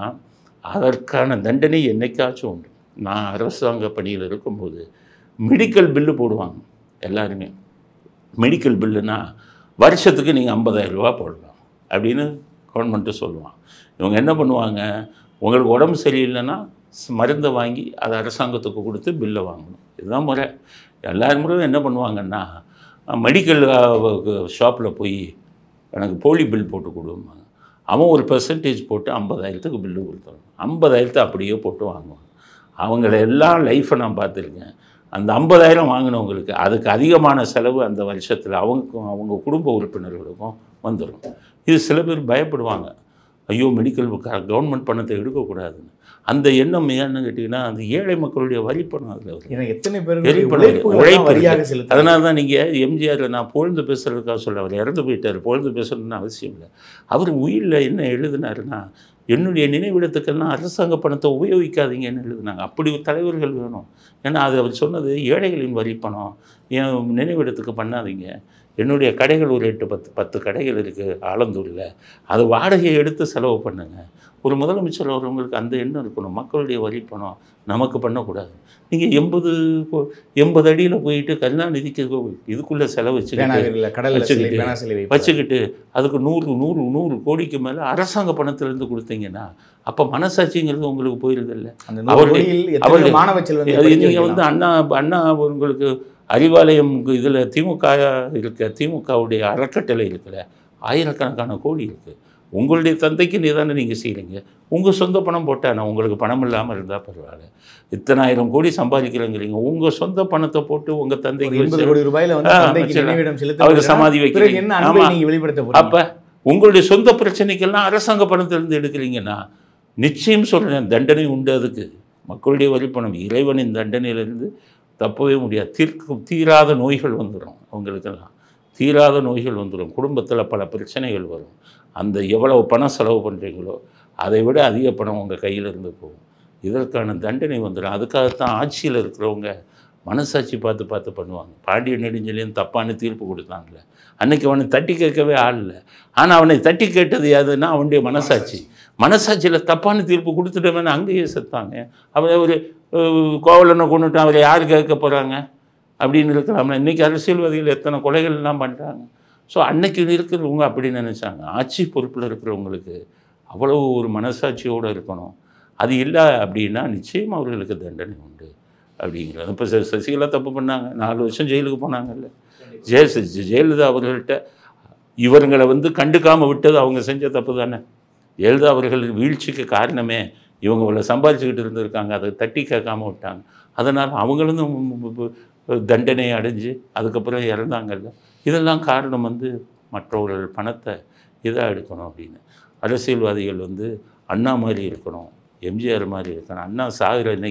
அதற்கான தண்டனை என்னைக்காச்சும் உண்டு நான் அரசாங்க பணியில் இருக்கும்போது மெடிக்கல் பில்லு போடுவாங்க எல்லாருமே மெடிக்கல் பில்லுனா வருஷத்துக்கு நீங்கள் ஐம்பதாயிரம் ரூபா போடலாம் அப்படின்னு கவர்மெண்ட்டு சொல்லுவான் இவங்க என்ன பண்ணுவாங்க உங்களுக்கு உடம்பு சரியில்லைன்னா ஸ்- மருந்தை வாங்கி அதை அரசாங்கத்துக்கு கொடுத்து பில்லை வாங்கணும் இதுதான் முறை எல்லாரும் முறையும் என்ன பண்ணுவாங்கன்னா மெடிக்கல் ஷாப்பில் போய் எனக்கு போலி பில் போட்டு கொடுப்பாங்க அவன் ஒரு பெர்சன்டேஜ் போட்டு ஐம்பதாயிரத்துக்கு பில்லு கொடுத்துருவான் ஐம்பதாயிரத்தை அப்படியே போட்டு வாங்குவான் அவங்கள எல்லாம் லைஃப்பை நான் பார்த்துருக்கேன் அந்த ஐம்பதாயிரம் வாங்கினவங்களுக்கு அதுக்கு அதிகமான செலவு அந்த வருஷத்தில் அவங்களுக்கும் அவங்க குடும்ப உறுப்பினர்களுக்கும் வந்துடும் இது சில பேர் பயப்படுவாங்க ஐயோ மெடிக்கல் கவர்மெண்ட் பணத்தை எடுக்கக்கூடாதுன்னு அந்த எண்ணம் ஏன்னு கேட்டிங்கன்னா அந்த ஏழை மக்களுடைய வரி பணம் அதில் வருது ஏன்னா எத்தனை வெறி பேருக்கு பண்ண- உழைப்பு உழைப்பு வரியாக செலுத்த அதனால தான் நீங்கள் எம்ஜிஆர் நான் புகழ்ந்து பேசுகிறதுக்காக சொல்ல அவர் இறந்து போயிட்டார் புகழ்ந்து பேசணும்னு அவசியம் இல்லை அவர் உயிரில் என்ன எழுதினாருன்னா என்னுடைய நினைவிடத்துக்கெல்லாம் அரசாங்க பணத்தை உபயோகிக்காதீங்கன்னு எழுதினாங்க அப்படி ஒரு தலைவர்கள் வேணும் ஏன்னா அது அவர் சொன்னது ஏழைகளின் வரி பணம் என் நினைவிடத்துக்கு பண்ணாதீங்க என்னுடைய கடைகள் ஒரு எட்டு பத்து பத்து கடைகள் இருக்குது ஆலந்தூரில் அது வாடகையை எடுத்து செலவு பண்ணுங்க ஒரு முதலமைச்சர் அவர்களுக்கு அந்த எண்ணம் இருக்கணும் மக்களுடைய வரி பணம் நமக்கு பண்ணக்கூடாது நீங்கள் எண்பது எண்பது அடியில் போயிட்டு கருணாநிதிக்கு இதுக்குள்ளே செலவு வச்சுக்கிட்டு பேனாவிரில் கடல்ல சிலை வச்சுக்கிட்டு, பேனா சிலை வைப்பார். வச்சுக்கிட்டு அதுக்கு நூறு நூறு நூறு கோடிக்கு மேலே அரசாங்க பணத்திலேருந்து கொடுத்தீங்கன்னா அப்போ மனசாட்சிங்கிறது உங்களுக்கு போயிருதில்ல அந்த நூறு அவருடைய- கோடியில் எத்தனை அவருடைய- மாணவ செல்வங்களை அது படிக்க நீங்கள் வந்து வைக்கலாம்? அண்ணா அண்ணா உங்களுக்கு அறிவாலயம் இதில் திமுக இருக்க திமுகவுடைய அறக்கட்டளை இருக்குல்ல ஆயிரக்கணக்கான கோடி இருக்குது உங்களுடைய தந்தைக்கு நீ தானே நீங்கள் செய்கிறீங்க உங்கள் சொந்த பணம் போட்டால் நான் உங்களுக்கு பணம் இல்லாமல் இருந்தால் பரவாயில்ல இத்தனாயிரம் கோடி சம்பாதிக்கிறேங்கிறீங்க உங்கள் சொந்த பணத்தை போட்டு உங்கள் ஒரு தந்தைக்கு எண்பது வச்சு கோடி ரூபாயில வந்து ஆ, தந்தைக்கு வச்சிடலாம். நினைவிடம் செலுத்த அவருக்கு சமாதி பிறகு வைக்கிறீங்க என்ன அன்பை ஆமா. நீங்க வெளிப்படுத்த போறீங்க அப்போ உங்களுடைய சொந்த பிரச்சனைக்கெல்லாம் அரசாங்க பணத்திலிருந்து எடுக்கிறீங்கன்னா நிச்சயம் சொல்கிறேன் தண்டனை உண்டு அதுக்கு மக்களுடைய வரிப்பணம் இறைவனின் தண்டனையிலிருந்து தப்பவே முடியாது தீர்க்க தீராத நோய்கள் வந்துடும் அவங்களுக்கெல்லாம் தீராத நோய்கள் வந்துடும் குடும்பத்தில் பல பிரச்சனைகள் வரும் அந்த எவ்வளவு பணம் செலவு பண்ணுறீங்களோ அதை விட அதிக பணம் உங்கள் கையில் இருந்து போகும் இதற்கான தண்டனை வந்துடும் அதுக்காகத்தான் ஆட்சியில் இருக்கிறவங்க மனசாட்சி பார்த்து பார்த்து பண்ணுவாங்க பாண்டிய நெடுஞ்செழியன் தப்பான தீர்ப்பு கொடுத்தாங்கல்ல அன்னைக்கு அவனை தட்டி கேட்கவே ஆள் இல்லை ஆனால் அவனை தட்டி கேட்டது யாதுன்னா அவனுடைய மனசாட்சி மனசாட்சியில் தப்பான தீர்ப்பு கொடுத்துட்டவன் அங்கேயே செத்தாங்க அவன் ஒரு அஹ், கோவலனை கொண்டுட்டு அவரை யார் கேட்க போகிறாங்க அப்படின்னு இருக்கலாம்ல இன்றைக்கி அரசியல்வாதிகள் எத்தனை கொலைகள்லாம் பண்ணுறாங்க ஸோ அன்னைக்கு இருக்கிறவங்க அப்படி நினச்சாங்க ஆட்சி பொறுப்பில் இருக்கிறவங்களுக்கு அவ்வளவு ஒரு மனசாட்சியோடு இருக்கணும் அது இல்லை அப்படின்னா நிச்சயம் அவர்களுக்கு தண்டனை உண்டு அப்படிங்கிறது இப்போ சசிகலா தப்பு பண்ணாங்க நாலு வருஷம் ஜெயிலுக்கு போனாங்கல்ல ஜெய ஜெயலலிதா அவர்கள்ட்ட இவங்களை வந்து கண்டுக்காமல் விட்டது அவங்க செஞ்ச தப்பு தானே ஜெயலலிதா அவர்கள் வீழ்ச்சிக்கு காரணமே இவங்க இவ்வளோ சம்பாதிச்சுக்கிட்டு இருந்திருக்காங்க அதை தட்டி கேட்காம விட்டாங்க அதனால் அவங்களும் தண்டனை அடைஞ்சு அதுக்கப்புறம் இறந்தாங்கல்ல இதெல்லாம் காரணம் வந்து மற்றவர்கள் பணத்தை இதாக எடுக்கணும் அப்படின்னு அரசியல்வாதிகள் வந்து அண்ணா மாதிரி இருக்கணும் எம்ஜிஆர் மாதிரி இருக்கணும் அண்ணா சாகிற இன்னைக்கு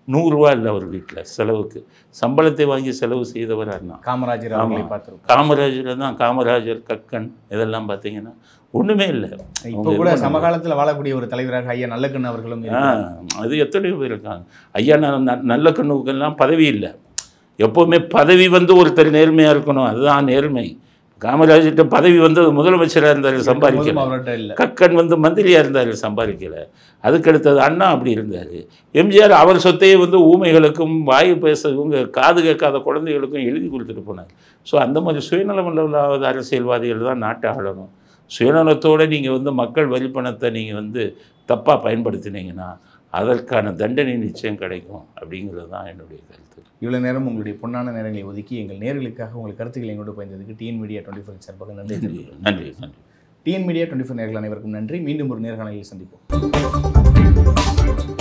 நூறுரூவா இல்லை அவர் வீட்டில் செலவுக்கு சம்பளத்தை வாங்கி செலவு செய்தவர் அண்ணா காமராஜர் அவர்களை ஆமா. பார்த்துருக்கோம் காமராஜர் தான் காமராஜர் கக்கன் இதெல்லாம் பார்த்தீங்கன்னா ஒன்றுமே இல்லை இப்போ கூட சமகாலத்தில் வாழக்கூடிய ஒரு தலைவராக ஐயா நல்லக்கண்ணு அவர்களும் ஆ, இருக்கிறார். அது எத்தனையோ பேர் இருக்காங்க ஐயா நான் ந- நல்ல கண்ணுக்கெல்லாம் பதவி இல்லை எப்போவுமே பதவி வந்து ஒருத்தர் நேர்மையாக இருக்கணும் அதுதான் நேர்மை காமராஜர்கிட்ட பதவி வந்து அது முதலமைச்சராக இருந்தார் போதும் சம்பாதிக்கல அவர்கிட்ட இல்லை கக்கன் வந்து மந்திரியாக இருந்தார் சம்பாதிக்கல அதுக்கடுத்தது அண்ணா அப்படி இருந்தார் எம்ஜிஆர் அவர் சொத்தையே வந்து ஊமைகளுக்கும் வாய் பேச இவங்க காது கேட்காத குழந்தைகளுக்கும் எழுதி கொடுத்துட்டு போனார் ஸோ அந்த மாதிரி சுயநலம் இல்லாத அரசியல்வாதிகள் தான் நாட்டை ஆளணும் சுயநலத்தோடு நீங்கள் வந்து மக்கள் வரி பணத்தை நீங்கள் வந்து தப்பாக பயன்படுத்தினீங்கன்னா அதற்கான தண்டனை நிச்சயம் கிடைக்கும் அப்படிங்கிறது தான் என்னுடைய கருத்து இவ்வளோ நேரம் உங்களுடைய பொன்னான நேரங்களை ஒதுக்கி எங்கள் நேர்களுக்காக உங்கள் கருத்துக்களை எங்களோடு பயந்ததுக்கு டிஎன் மீடியா டுவெண்ட்டி ஃபோர் சார்பாக நன்றி நன்றி நன்றி நன்றி டிஎன் மீடியா டுவெண்ட்டி ஃபோர் நேர்கள் அனைவருக்கும் நன்றி மீண்டும் ஒரு நேர்காணலில் சந்திப்போம்